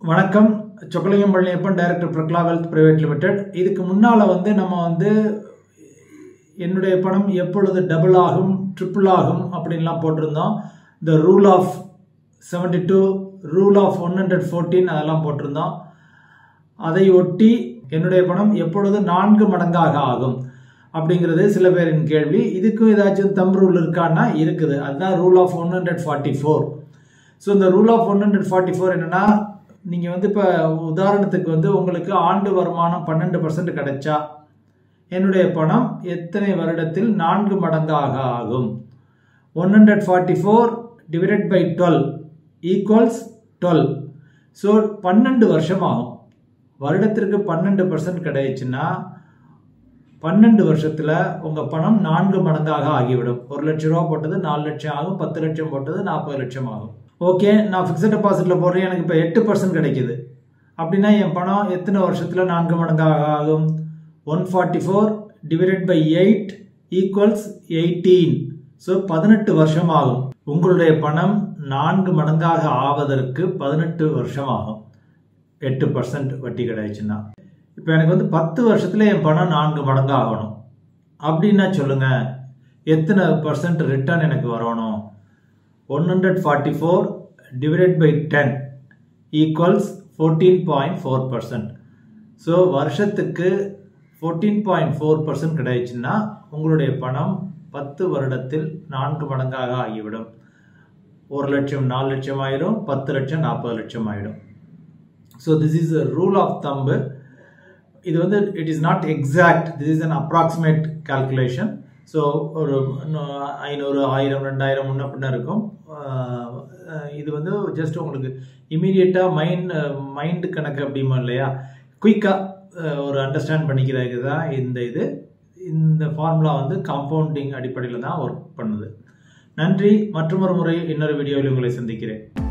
வணக்கம் Chockalingam Palaniappan director Prakala wealth private limited இதுக்கு முன்னால் வந்து நம்ம வந்து என்னுடைய பணம் எப்பொழுது டபுள் ஆகும் ட்ரிபிள் ஆகும் அப்படின்லாம் போட்டிருந்தோம் இந்த rule of seventy two rule of one hundred fourteen அதெல்லாம் போட்டிருந்தோம் அதை ஒட்டி என்னுடைய பணம் எப்பொழுது நான்கு மடங்காக ஆகும் அப்படிங்கிறது சில பேரின் கேள்வி இதுக்கும் ஏதாச்சும் தம் ரூல் இருக்கான்னா இருக்குது அதுதான் rule of one hundred forty four so இந்த rule of one hundred forty four என்னென்னா நீங்கள் வந்து இப்போ உதாரணத்துக்கு வந்து உங்களுக்கு ஆண்டு வருமானம் பன்னெண்டு பர்சன்ட் கிடைச்சா என்னுடைய பணம் எத்தனை வருடத்தில் நான்கு மடங்காக ஆகும் one hundred forty four divided by twelve equals twelve so பன்னெண்டு வருஷம் ஆகும் வருடத்திற்கு பன்னெண்டு பர்சன்ட் கிடைச்சுன்னா பன்னெண்டு வருஷத்துல உங்க பணம் நான்கு மடங்காக ஆகிவிடும் ஒரு லட்சம் ரூபா போட்டது நாலு லட்சம் ஆகும் பத்து லட்சம் போட்டது நாற்பது லட்சம் ஆகும் ஓகே நான் ஃபிக்ஸட் டெபாசிட்ல போடுறேன் எனக்கு இப்போ எட்டு பர்சன்ட் கிடைக்குது அப்படின்னா என் பணம் எத்தனை வருஷத்துல நான்கு மடங்காக ஆகும் one forty four divided by eight equals eighteen so பதினெட்டு வருஷம் ஆகும் உங்களுடைய பணம் நான்கு மடங்காக ஆவதற்கு பதினெட்டு வருஷம் ஆகும் எட்டு பர்சன்ட் வட்டி கிடைச்சுன்னா இப்போ எனக்கு வந்து பத்து வருஷத்துல என் பணம் நான்கு மடங்கு ஆகணும் அப்படின்னா சொல்லுங்க எத்தனை பர்சன்ட் ரிட்டர்ன் எனக்கு வரணும் one hundred forty four divided by ten equals fourteen point four percent so வருஷத்துக்கு ஃபோர்டீன் பாயிண்ட் ஃபோர் பர்சன்ட் கிடைச்சுன்னா உங்களுடைய பணம் பத்து வருடத்தில் நான்கு மடங்காக ஆகிவிடும் ஒரு லட்சம் நாலு லட்சம் ஆயிரும் பத்து லட்சம் நாற்பது லட்சம் ஆயிடும் so this is rule of thumb இது வந்து it is not exact this is an approximate calculation so ஒரு ஐநூறு ஆயிரம் ரெண்டாயிரம் முன்ன பின்ன இருக்கும் இது வந்து ஜஸ்ட் உங்களுக்கு இமீடியட்டாக மைண்ட் மைண்டு கணக்கு அப்படிமா இல்லையா குயிக்காக ஒரு அண்டர்ஸ்டாண்ட் பண்ணிக்கிறதுக்கு தான் இந்த இது இந்த ஃபார்முலா வந்து காம்பவுண்டிங் அடிப்படையில் தான் ஒர்க் பண்ணுது நன்றி மற்றொரு முறை இன்னொரு வீடியோவில் உங்களை சந்திக்கிறேன்